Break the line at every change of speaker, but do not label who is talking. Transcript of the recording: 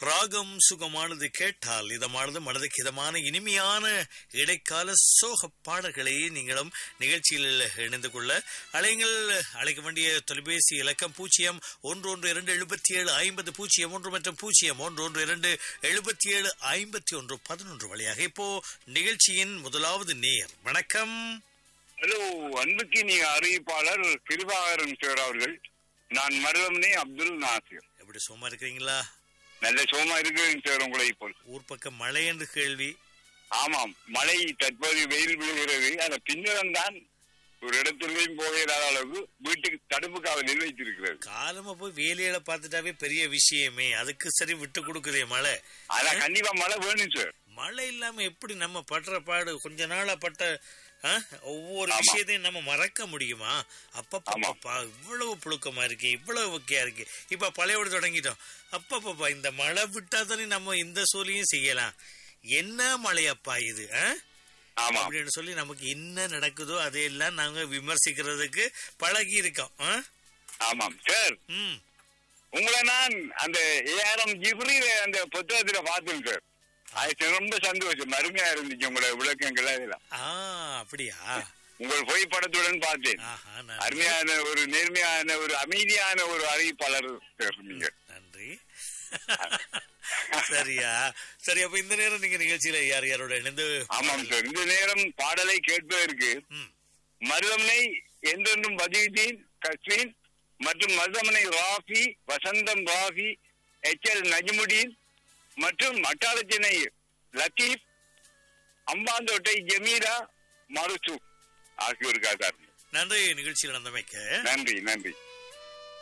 ராகம் சுகமானது கேட்டால் இதமானது மனதுக்கு இதமான இனிமையான இடைக்கால சோக பாடல்களை நீங்களும் நிகழ்ச்சியில் இணைந்து கொள்ள அலைங்கள் அழைக்க வேண்டிய தொலைபேசி இலக்கம் பூஜ்ஜியம் ஒன்று ஒன்று இரண்டு எழுபத்தி ஏழு ஐம்பது பூஜ்ஜியம் ஒன்று மற்றும் பூஜ்ஜியம் ஒன்று ஒன்று இரண்டு எழுபத்தி ஏழு ஐம்பத்தி ஒன்று பதினொன்று வழியாக இப்போ நிகழ்ச்சியின் முதலாவது நேர் வணக்கம்
ஹலோ அன்புக்கு நீ அறிவிப்பாளர் கிருபாகரன் சார் அவர்கள் நான் மருதமனே அப்துல் நாசிர்
எப்படி சும்மா இருக்கிறீங்களா
நல்ல சோமா இருக்கிறேன் சார் உங்களை இப்போ
ஊர் பக்கம் மழை என்று கேள்வி
ஆமாம் மழை தற்போது வெயில் விழுகிறது அந்த பின்னரம் தான் ஒரு இடத்துலையும் போகிற அளவுக்கு வீட்டுக்கு தடுப்பு காவலில் வைத்திருக்கிறது
காலமா போய் வேலையில பார்த்துட்டாவே பெரிய விஷயமே அதுக்கு சரி விட்டு கொடுக்குதே மழை
ஆனா கண்டிப்பா மழை வேணும் சார்
மழை இல்லாம எப்படி நம்ம படுற பாடு கொஞ்ச நாளா பட்ட ஆ, ஒவ்வொரு
ஆமா.
விஷயத்தையும் நம்ம மறக்க முடியுமா
ஆமா.
அப்பப்பா இவ்வளவு புழுக்கமா இருக்கு இவ்வளவு வக்கையா இருக்கு இப்ப பழையோடு தொடங்கிட்டோம் அப்பப்பப்பா இந்த மழை விட்டா தானே நம்ம இந்த சோழியும் செய்யலாம் என்ன மழையப்பா இது ஆ?
ஆமா
அப்படின்னு சொல்லி நமக்கு என்ன நடக்குதோ அதையெல்லாம் நாங்க விமர்சிக்கிறதுக்கு பழகி இருக்கோம் ஆ?
ஆமாம் சார்
ம்
உங்களை நான் அந்த ஏஆர்எம் ஜிப்ரி அந்த புத்தகத்துல பார்த்தேன் சார் அது ரொம்ப சந்தோஷம் அருமையா இருந்துச்சு உங்களோட விளக்கங்கள் இதெல்லாம்
ஆ அப்படியா
உங்கள் புகைப்படத்துடன் பார்த்தேன்
ஆஹா நன்றி.
அருமையான ஒரு நேர்மையான ஒரு அமைதியான ஒரு அறிவிப்பாளர் சார் நீங்க
நன்றி சரியா சரி அப்ப இந்த நேரம் நீங்க நிகழ்ச்சியில யார் யாரோட இணைந்து
ஆமாம் சார் இந்த நேரம் பாடலை கேட்பதற்கு
ம்,
மருதமனை என்றென்றும் பதியுதீன் கஸ்வின் மற்றும் மருதமனை ராஃபி வசந்தம் ராஃபி எச் எல் நஜ்முடீன் மற்றும் மட்டாளத்தினை லத்தீப் அம்பாந்தோட்டை ஜமீரா மருசு ஆகியோருக்காக
நன்றி நிகழ்ச்சியில் நடந்தமைக்க
நன்றி நன்றி